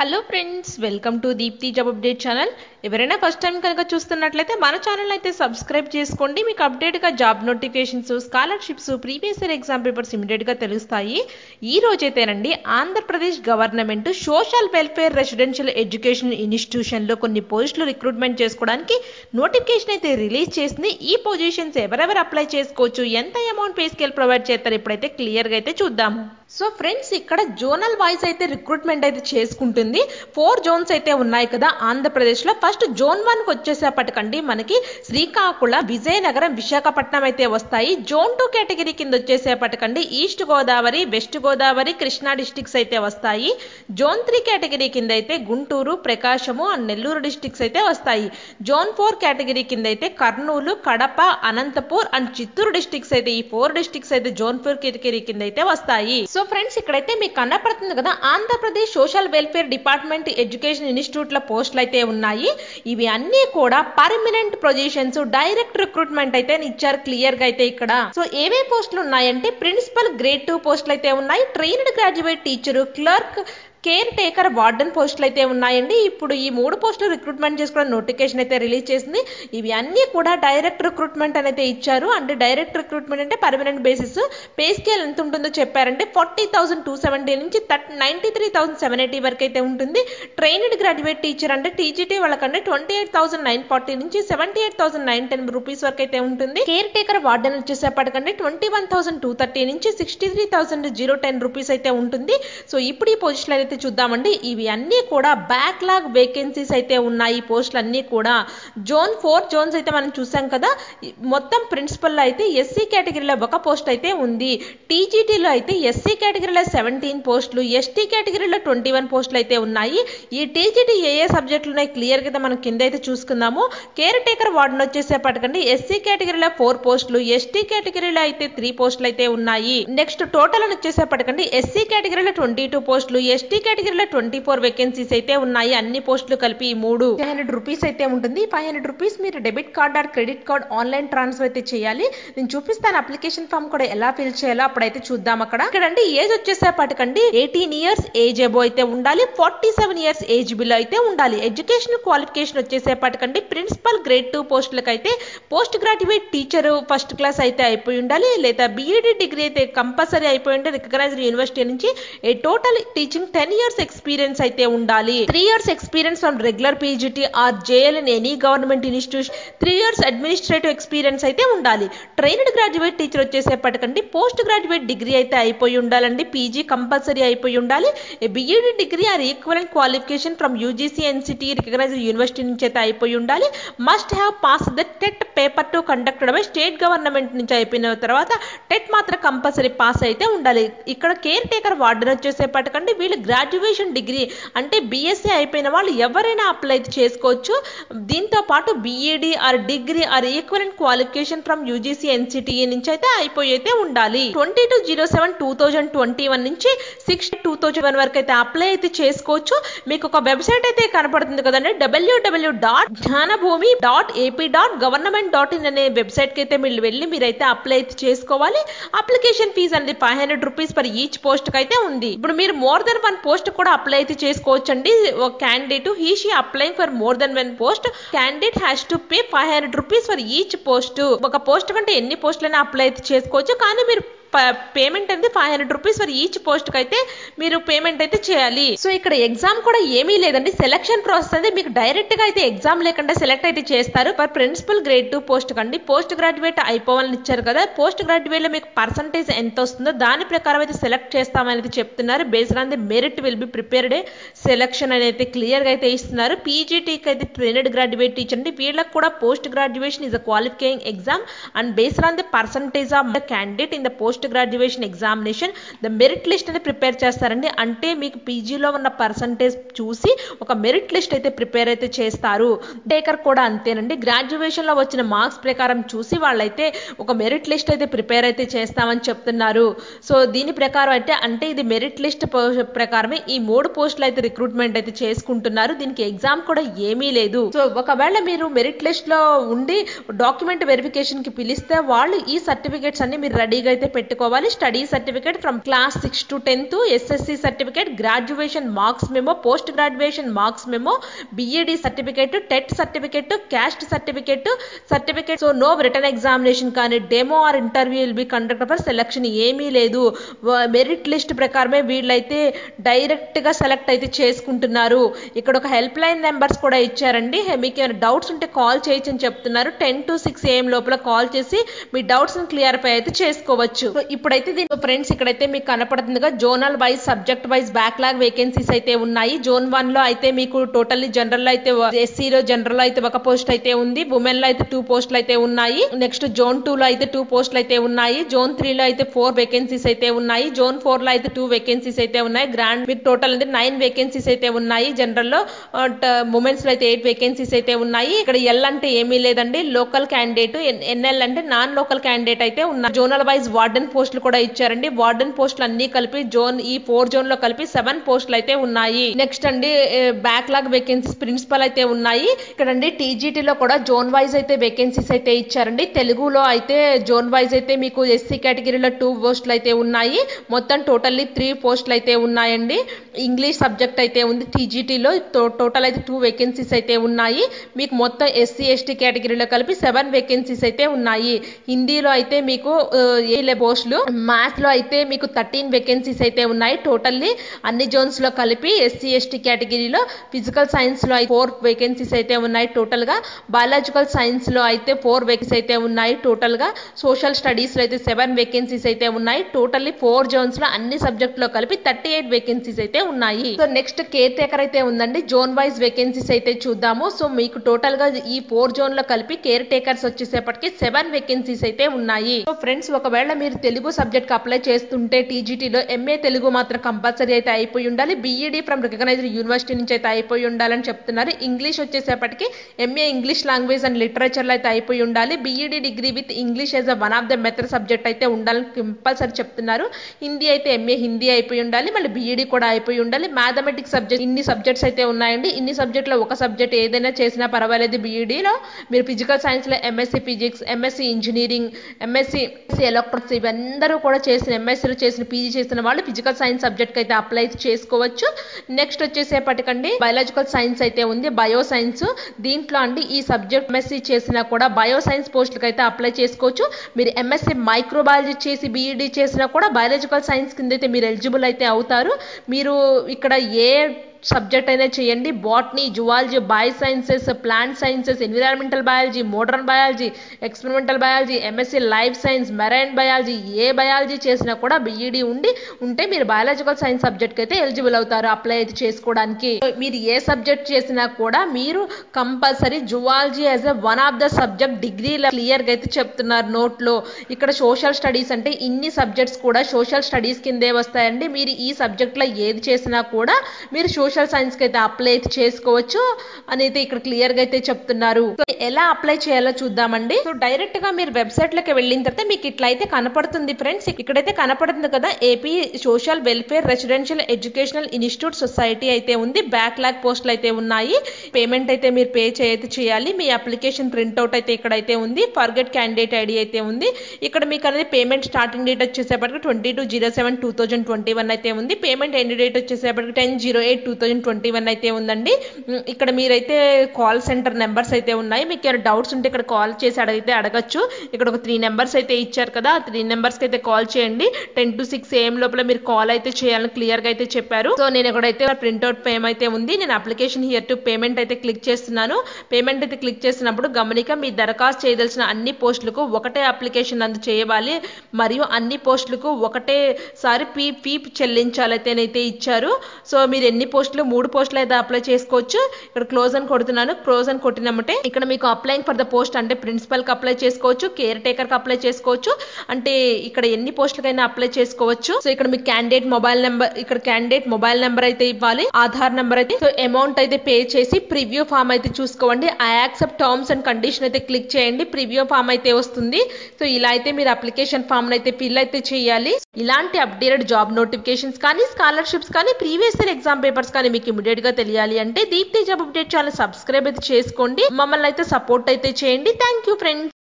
hello friends welcome to Deepti job update channel ఎవరైనా first time కనుక చూస్తున్నట్లయితే మన ఛానల్ అయితే సబ్స్క్రైబ్ చేసుకోండి మీకు అప్డేట్గా job notifications scholarships previous year exam papers ఇమీడియట్గా తెలుస్తాయి ఈ రోజైతేనండి Andhra Pradesh government social welfare residential education ఇన్స్టిట్యూషన్లో కొన్ని పోస్టులు రిక్రూట్మెంట్ చేసుకోవడానికి నోటిఫికేషన్ అయితే రిలీజ్ చేసింది ఈ పొజిషన్స్ ఎవరెవరు అప్లై చేసుకోవచ్చు ఎంత అమౌంట్ పే స్కేల్ ప్రొవైడ్ చేస్తారు ఇప్పుడైతే క్లియర్గా అయితే చూద్దాము సో ఫ్రెండ్స్ ఇక్కడ జోనల్ వైజ్ అయితే రిక్రూట్మెంట్ అయితే చేసుకుంటుంది ఫోర్ జోన్స్ అయితే ఉన్నాయి కదా ఆంధ్రప్రదేశ్లో ఫస్ట్ జోన్ వన్కి వచ్చేసేపటికండి మనకి శ్రీకాకుళం విజయనగరం విశాఖపట్నం అయితే వస్తాయి జోన్ టూ కేటగిరీ కింద వచ్చేసేపటికండి east Godavari west Godavari Krishna districts అయితే వస్తాయి జోన్ త్రీ కేటగిరీ కింద అయితే గుంటూరు ప్రకాశము అండ్ నెల్లూరు డిస్టిక్స్ అయితే వస్తాయి జోన్ ఫోర్ కేటగిరీ కింద అయితే కర్నూలు కడప అనంతపూర్ అండ్ చిత్తూరు డిస్టిక్స్ అయితే ఈ ఫోర్ డిస్టిక్స్ అయితే జోన్ ఫోర్ కేటగిరీ కింద అయితే వస్తాయి సో ఫ్రెండ్స్ ఇక్కడైతే మీకు కనపడుతుంది కదా Andhra Pradesh social welfare department education ఇన్స్టిట్యూట్ల పోస్టులు అయితే ఉన్నాయి ఇవి అన్ని కూడా పర్మనెంట్ పొజిషన్స్ డైరెక్ట్ రిక్రూట్మెంట్ అయితే ఇచ్చారు క్లియర్ గా అయితే ఇక్కడ సో ఏవే పోస్టులు ఉన్నాయంటే ప్రిన్సిపల్ గ్రేడ్ టూ పోస్టులు అయితే ఉన్నాయి trained graduate teacher clerk care taker warden పోస్టులు అయితే ఉన్నాయండి ఇప్పుడు ఈ మూడు పోస్టులు రిక్రూట్మెంట్ చేసుకోవడం నోటిఫికేషన్ అయితే రిలీజ్ చేసింది ఇవి అన్నీ కూడా డైరెక్ట్ రిక్రూట్మెంట్ అయితే ఇచ్చారు అంటే డైరెక్ట్ రిక్రూట్మెంట్ అంటే పర్మనెంట్ బేసిస్ పే స్కేల్ ఎంత ఉంటుందో చెప్పారంటే ఫార్టీ థౌసండ్ టూ సెవెంటీ నుంచి thirty ninety three thousand seven eighty వరకు అయితే ఉంటుంది ట్రైన్డ్ గ్రాడ్యుయేట్ టీచర్ అంటే టీజీటీ వాళ్ళకంటే twenty eight thousand nine forty నుంచి seventy eight thousand nine ten rupees వరకు అయితే ఉంటుంది కేర్ టేకర్ వార్డెన్ వచ్చేసేపటికంటే twenty one thousand two thirty నుంచి sixty three thousand zero ten rupees అయితే ఉంటుంది సో ఇప్పుడు ఈ పొజిషన్ అయితే చూద్దామండి ఇవి అన్నీ కూడా బ్యాక్లాగ్ వేకెన్సీస్ అయితే ఉన్నాయి ఈ పోస్టులు అన్నీ కూడా జోన్ ఫోర్ జోన్స్ అయితే మనం చూసాం కదా మొత్తం ప్రిన్సిపల్లో అయితే ఎస్సీ కేటగిరీలో ఒక పోస్ట్ అయితే ఉంది టీజీటీలో అయితే ఎస్సీ కేటగిరీలో సెవెంటీన్ పోస్టులు ఎస్టీ కేటగిరీలో ట్వంటీ వన్ పోస్టులు అయితే ఉన్నాయి ఈ టీజీటీ ఏ ఏ సబ్జెక్టులు ఉన్నాయి క్లియర్గా అయితే మనం కింద అయితే చూసుకుందాము కేర్ టేకర్ వార్డును వచ్చేసేపటికండి ఎస్సీ కేటగిరీలో ఫోర్ పోస్టులు ఎస్టీ కేటగిరీలో అయితే త్రీ పోస్టులు అయితే ఉన్నాయి నెక్స్ట్ టోటల్ అని వచ్చేసేపటికండి ఎస్సీ కేటగిరీలో ట్వంటీ టూ పోస్టులు ఎస్టీ కేటగిరీలో ట్వంటీ ఫోర్ వేకెన్సీస్ అయితే ఉన్నాయి అన్ని పోస్టులు కలిపి ఈ మూడు ఫైవ్ హండ్రెడ్ రూపీస్ అయితే ఉంటుంది ఫైవ్ హండ్రెడ్ రూపీస్ మీరు debit card or credit card online transfer అయితే చేయాలి నేను చూపిస్తాను అప్లికేషన్ ఫామ్ కూడా ఎలా ఫిల్ చేయాలో అప్పుడైతే చూద్దాం అక్కడ ఇక్కడ అంటే ఏజ్ వచ్చేసేపటికండి ఎయిటీన్ ఇయర్స్ ఏజ్ ఎబో అయితే ఉండాలి forty seven years age below అయితే ఉండాలి ఎడ్యుకేషన్ క్వాలిఫికేషన్ వచ్చేసేపటికండి ప్రిన్సిపల్ గ్రేడ్ టూ పోస్టులకు అయితే post graduate teacher first class అయితే అయిపోయి ఉండాలి లేదా బీఈడి డిగ్రీ అయితే కంపల్సరీ అయిపోయి ఉంటే రికగ్నైజ్డ్ యూనివర్సిటీ నుంచి a total teaching ten years experience అయితే ఉండాలి three years experience from regular PGT or JL in any government institution three years administrative experience అయితే ఉండాలి ట్రైన్డ్ గ్రాడ్యుయేట్ టీచర్ వచ్చేసేపటికండి పోస్ట్ గ్రాడ్యుయేట్ డిగ్రీ అయితే అయిపోయి ఉండాలండి పీజీ కంపల్సరీ అయిపోయి ఉండాలి BEd degree or equivalent qualification from UGC NCT recognised university నుంచి అయితే అయిపోయి ఉండాలి must have pass the TET paper to conducted by state government నుంచి అయిపోయిన తర్వాత టెట్ మాత్రం కంపల్సరీ పాస్ అయితే ఉండాలి ఇక్కడ కేర్ టేకర్ వార్డెన్ వచ్చేసేపటికండి వీళ్ళు గ్రాడ్యుయేషన్ డిగ్రీ అంటే బీఎస్సీ అయిపోయిన వాళ్ళు ఎవరైనా అప్లై చేసుకోవచ్చు దీంతో పాటు BEd or degree or equivalent qualification from UGC NCTE నుంచి అయితే అయిపోయి అయితే ఉండాలి twenty two zero seven two thousand twenty one నుంచి సిక్స్ టూ థౌజండ్ వన్ వరకు అయితే అప్లై అయితే చేసుకోవచ్చు మీకు ఒక వెబ్సైట్ అయితే కనపడుతుంది కదండి WW dot Jnanabhumi dot AP dot government dot in అనే వెబ్సైట్కి అయితే మీరు వెళ్ళి మీరైతే అప్లై అయితే చేసుకోవాలి అప్లికేషన్ ఫీజ్ అనేది five hundred rupees per each పోస్ట్కి అయితే ఉంది ఇప్పుడు మీరు మోర్ దెన్ వన్ పోస్ట్ కూడా అప్లై అయితే చేసుకోవచ్చండి ఒక candidate he she applying for more than one post candidate has to pay five hundred rupees for each post ఒక పోస్ట్ కంటే ఎన్ని పోస్టులైనా అప్లై అయితే చేసుకోవచ్చు కానీ మీరు పేమెంట్ అనేది five hundred rupees for each post కి అయితే మీరు పేమెంట్ అయితే చేయాలి సో ఇక్కడ ఎగ్జామ్ కూడా ఏమీ లేదండి సెలక్షన్ ప్రాసెస్ అనేది మీకు డైరెక్ట్ గా అయితే ఎగ్జామ్ లేకుండా సెలెక్ట్ అయితే చేస్తారు for principal grade two post కండి పోస్ట్ గ్రాడ్యుయేట్ అయిపోవాలని ఇచ్చారు కదా పోస్ట్ గ్రాడ్యుయేట్ లో మీకు పర్సంటేజ్ ఎంత వస్తుందో దాని ప్రకారం అయితే సెలెక్ట్ చేస్తామని చెప్తున్నారు based on the merit will be prepared selection అనేది క్లియర్ గా అయితే ఇస్తున్నారు పీజీటీకి అయితే ట్రైనడ్ గ్రాడ్యుయేట్ టీచర్ అండి వీళ్ళకి కూడా post graduation is a qualifying exam and based on the percentage of the candidate in the post post graduation examination the merit list అనేది prepare చేస్తారండి అంటే మీకు పీజీలో ఉన్న పర్సంటేజ్ చూసి ఒక మెరిట్ లిస్ట్ అయితే ప్రిపేర్ అయితే చేస్తారు టేకర్ కూడా అంతేనండి గ్రాడ్యుయేషన్లో వచ్చిన మార్క్స్ ప్రకారం చూసి వాళ్ళైతే ఒక మెరిట్ లిస్ట్ అయితే ప్రిపేర్ అయితే చేస్తామని చెప్తున్నారు సో దీని ప్రకారం అయితే అంటే ఇది మెరిట్ లిస్ట్ ప్రకారమే ఈ మూడు పోస్టులు అయితే రిక్రూట్మెంట్ అయితే చేసుకుంటున్నారు దీనికి ఎగ్జామ్ కూడా ఏమీ లేదు సో ఒకవేళ మీరు మెరిట్ లిస్ట్ లో ఉండి డాక్యుమెంట్ వెరిఫికేషన్ కి పిలిస్తే వాళ్ళు ఈ సర్టిఫికేట్స్ అన్ని మీరు రెడీగా అయితే పెట్టి పెట్టుకోవాలి study certificate from class six to tenth SSC certificate graduation marks memo post graduation marks memo BEd certificate TET certificate caste certificate certificate so no written examination కానీ demo or interview will be conduct for selection ఏమీ లేదు merit list ప్రకారమే వీళ్ళైతే direct గా select అయితే చేసుకుంటున్నారు ఇక్కడ ఒక హెల్ప్ లైన్ నెంబర్స్ కూడా ఇచ్చారండి హె- మీకు ఏమైనా డౌట్స్ ఉంటే కాల్ చేయొచ్చు అని చెప్తున్నారు టెన్ టు సిక్స్ ఏఎం లోపల కాల్ చేసి మీ డౌట్స్ క్లియర్ పై అయితే చేసుకోవచ్చు సో ఇప్పుడైతే దీని ఫ్రెండ్స్ ఇక్కడైతే మీకు కనపడుతుందిగా zonal wise subject wise backlog vacancies అయితే ఉన్నాయి జోన్ వన్ లో అయితే మీకు టోటల్లీ జనరల్ లో అయితే ఎస్సీ లో జనరల్ లో అయితే ఒక పోస్ట్ అయితే ఉంది ఉమెన్ లో అయితే టూ పోస్టులు అయితే ఉన్నాయి నెక్స్ట్ జోన్ టూ లో అయితే టూ పోస్టులు అయితే ఉన్నాయి జోన్ త్రీ లో అయితే ఫోర్ వేకెన్సీస్ అయితే ఉన్నాయి జోన్ ఫోర్ లో అయితే టూ వేకెన్సీస్ అయితే ఉన్నాయి గ్రాండ్ మీకు టోటల్ అంటే నైన్ వేకెన్సీస్ అయితే ఉన్నాయి జనరల్ లో ఉమెన్స్ లో అయితే ఎయిట్ వేకెన్సీస్ అయితే ఉన్నాయి ఇక్కడ ఎల్ అంటే ఏమీ లేదండి లోకల్ క్యాండిడేట్ ఎన్ఎల్ అంటే నాన్ లోకల్ క్యాండిడేట్ అయితే ఉన్నాయి జోనల్ వైజ్ వార్డెన్ పోస్టులు కూడా ఇచ్చారండి వార్డెన్ పోస్టులు అన్ని కలిపి జోన్ ఈ ఫోర్ జోన్ లో కలిపి సెవెన్ పోస్టులు అయితే ఉన్నాయి నెక్స్ట్ అండి బ్యాక్లాగ్ వేకెన్సీస్ ప్రిన్సిపల్ అయితే ఉన్నాయి ఇక్కడ అండి టీజీటీ లో కూడా జోన్ వైజ్ అయితే వేకెన్సీస్ అయితే ఇచ్చారండి తెలుగులో అయితే జోన్ వైజ్ అయితే మీకు ఎస్సీ కేటగిరీలో టూ పోస్టులు అయితే ఉన్నాయి మొత్తం టోటల్లీ త్రీ పోస్టులు అయితే ఉన్నాయండి ఇంగ్లీష్ సబ్జెక్ట్ అయితే ఉంది టీజీటీలో టోటల్ అయితే టూ వేకెన్సీస్ అయితే ఉన్నాయి మీకు మొత్తం ఎస్సీ ఎస్టీ కేటగిరీలో కలిపి సెవెన్ వేకెన్సీస్ అయితే ఉన్నాయి హిందీలో అయితే మీకు ఏ పోస్టులు మ్యాథ్స్ లో అయితే మీకు థర్టీన్ వేకెన్సీస్ అయితే ఉన్నాయి టోటల్లీ అన్ని జోన్స్ లో కలిపి ఎస్సీ ఎస్టీ కేటగిరీలో ఫిజికల్ సైన్స్ లో ఫోర్ వేకెన్సీస్ అయితే ఉన్నాయి టోటల్ గా బయాలజికల్ సైన్స్ లో అయితే ఫోర్ వేకెన్సీస్ అయితే ఉన్నాయి టోటల్ గా సోషల్ స్టడీస్ లో అయితే సెవెన్ వేకెన్సీస్ అయితే ఉన్నాయి టోటల్లీ ఫోర్ జోన్స్ లో అన్ని సబ్జెక్ట్ లో కలిపి థర్టీ ఎయిట్ వేకెన్సీస్ అయితే ఉన్నాయి సో నెక్స్ట్ కేర్ టేకర్ అయితే ఉందండి జోన్ వైజ్ వేకెన్సీస్ అయితే చూద్దాము సో మీకు టోటల్ గా ఈ ఫోర్ జోన్ లో కలిపి కేర్ టేకర్స్ వచ్చేసేపటికి సెవెన్ వేకెన్సీస్ అయితే ఉన్నాయి సో ఫ్రెండ్స్ ఒకవేళ మీరు తెలుగు సబ్జెక్ట్ కి అప్లై చేస్తుంటే టీజీటీలో ఎంఏ తెలుగు మాత్రం కంపల్సరీ అయితే అయిపోయి ఉండాలి బీఈడి ఫ్రమ్ రికగ్నైజ్డ్ యూనివర్సిటీ నుంచి అయితే అయిపోయి ఉండాలని చెప్తున్నారు ఇంగ్లీష్ వచ్చేసేపటికి MA English language and literature లో అయితే అయిపోయి ఉండాలి BEd degree with English as a one of the method subject అయితే ఉండాలని కంపల్సరీ చెప్తున్నారు హిందీ అయితే ఎంఏ హిందీ అయిపోయి ఉండాలి మళ్ళీ బీఈడి కూడా అయిపోయి ఉండాలి మ్యాథమెటిక్స్ సబ్జెక్ట్ ఇన్ని సబ్జెక్ట్స్ అయితే ఉన్నాయండి ఇన్ని సబ్జెక్ట్ లో ఒక సబ్జెక్ట్ ఏదైనా చేసినా పర్వాలేదు బీఈడిలో మీరు ఫిజికల్ సైన్స్ లో MSc physics MSc engineering MSc electronics ఇవందరూ కూడా చేసిన ఎంఎస్సీలో చేసిన పీజీ చేసిన వాళ్ళు ఫిజికల్ సైన్స్ సబ్జెక్ట్ అయితే అప్లై చేసుకోవచ్చు నెక్స్ట్ వచ్చేసేపటికండి బయాలజికల్ సైన్స్ అయితే ఉంది బయో సైన్స్ దీంట్లో అండి ఈ సబ్జెక్ట్ ఎంఎస్సీ చేసినా కూడా బయో సైన్స్ పోస్టులకు అయితే అప్లై చేసుకోవచ్చు మీరు ఎంఎస్సీ మైక్రోబయాలజీ చేసి బీఈడి చేసినా కూడా బయాలజికల్ సైన్స్ కింద అయితే మీరు ఎలిజిబుల్ అయితే అవుతారు మీరు ఇక్కడ ఏ సబ్జెక్ట్ అయినా చేయండి botany zoology bio sciences plant sciences environmental biology modern biology experimental biology MSc life science marine biology ఏ బయాలజీ చేసినా కూడా బీఈడి ఉండి ఉంటే మీరు బయాలజికల్ సైన్స్ సబ్జెక్ట్ అయితే ఎలిజిబుల్ అవుతారు అప్లై అయితే చేసుకోవడానికి మీరు ఏ సబ్జెక్ట్ చేసినా కూడా మీరు compulsory zoology as a one of the subject degree క్లియర్గా అయితే చెప్తున్నారు నోట్లో ఇక్కడ సోషల్ స్టడీస్ అంటే ఇన్ని సబ్జెక్ట్స్ కూడా సోషల్ స్టడీస్ కిందే వస్తాయండి మీరు ఈ సబ్జెక్ట్లో ఏది చేసినా కూడా మీరు సోషల్ సైన్స్ కి అయితే అప్లై అయితే చేసుకోవచ్చు అని అయితే ఇక్కడ క్లియర్ గా అయితే చెప్తున్నారు సో ఎలా అప్లై చేయాలో చూద్దామండి సో డైరెక్ట్ గా మీరు వెబ్సైట్ లోకి వెళ్ళిన తర్వాత మీకు ఇట్లా అయితే కనపడుతుంది ఫ్రెండ్స్ ఇక్కడైతే కనపడుతుంది కదా AP social welfare residential educational institute society అయితే ఉంది బ్యాక్ లాగ్ పోస్టులు అయితే ఉన్నాయి పేమెంట్ అయితే మీరు పే అయితే చేయాలి మీ అప్లికేషన్ ప్రింట్అవుట్ అయితే ఇక్కడైతే ఉంది ఫర్గెట్ క్యాండిడేట్ ఐడి అయితే ఉంది ఇక్కడ మీకు అనేది పేమెంట్ స్టార్టింగ్ డేట్ వచ్చేసేపటికి twenty two zero seven two thousand twenty one అయితే ఉంది పేమెంట్ ఎండ్ డేట్ వచ్చేసేపటికి ten zero eight two thousand twenty one అయితే ఉందండి ఉమ్, ఇక్కడ మీరైతే కాల్ సెంటర్ నెంబర్స్ అయితే ఉన్నాయి మీకు ఏమైనా డౌట్స్ ఉంటే ఇక్కడ కాల్ చేసి అడిగితే అడగచ్చు ఇక్కడ ఒక త్రీ నెంబర్స్ అయితే ఇచ్చారు కదా ఆ త్రీ నెంబర్స్కి అయితే కాల్ చేయండి టెన్ టు సిక్స్ ఏఎం లోపల మీరు కాల్ అయితే చేయాలని క్లియర్గా అయితే చెప్పారు సో నేను ఇక్కడైతే ప్రింట్అవుట్ పేమ్ అయితే ఉంది నేను అప్లికేషన్ హియర్ టు పేమెంట్ అయితే క్లిక్ చేస్తున్నాను పేమెంట్ అయితే క్లిక్ చేసినప్పుడు గమనిక మీ దరఖాస్తు చేయదలసిన అన్ని పోస్టులకు ఒకటే అప్లికేషన్ అందు చేయవాలి మరియు అన్ని పోస్టులకు ఒకటేసారి ఫీ ఫీ చెల్లించాలైతేనైతే ఇచ్చారు సో మీరు ఎన్ని పోస్టులు మూడు పోస్టులు అయితే అప్లై చేసుకోవచ్చు ఇక్కడ క్లోజ్ అని కొడుతున్నాను క్లోజ్ అని కొట్టినమంటే ఇక్కడ మీకు అప్లైంగ్ ఫర్ ద పోస్ట్ అంటే ప్రిన్సిపల్ కి అప్లై చేసుకోవచ్చు కేర్ టేకర్ కి అప్లై చేసుకోవచ్చు అంటే ఇక్కడ ఎన్ని పోస్టులకైనా అప్లై చేసుకోవచ్చు సో ఇక్కడ మీకు క్యాండిడేట్ మొబైల్ నెంబర్ ఇక్కడ క్యాండిడేట్ మొబైల్ నెంబర్ అయితే ఇవ్వాలి ఆధార్ నెంబర్ అయితే సో అమౌంట్ అయితే పే చేసి ప్రివ్యూ ఫామ్ అయితే చూసుకోండి I accept terms and condition అయితే క్లిక్ చేయండి ప్రివ్యూ ఫామ్ అయితే వస్తుంది సో ఇలా అయితే మీరు అప్లికేషన్ ఫామ్ అయితే ఫిల్ అయితే చేయాలి ఇలాంటి అప్డేటెడ్ జాబ్ నోటిఫికేషన్స్ కానీ స్కాలర్షిప్స్ కానీ ప్రీవియస్ ఇయర్ ఎగ్జామ్ పేపర్స్ కానీ మీకు ఇమీడియట్ గా తెలియాలి అంటే Deepti job update channel subscribe అయితే చేసుకోండి మమ్మల్ని అయితే సపోర్ట్ అయితే చేయండి థ్యాంక్ యూ ఫ్రెండ్స్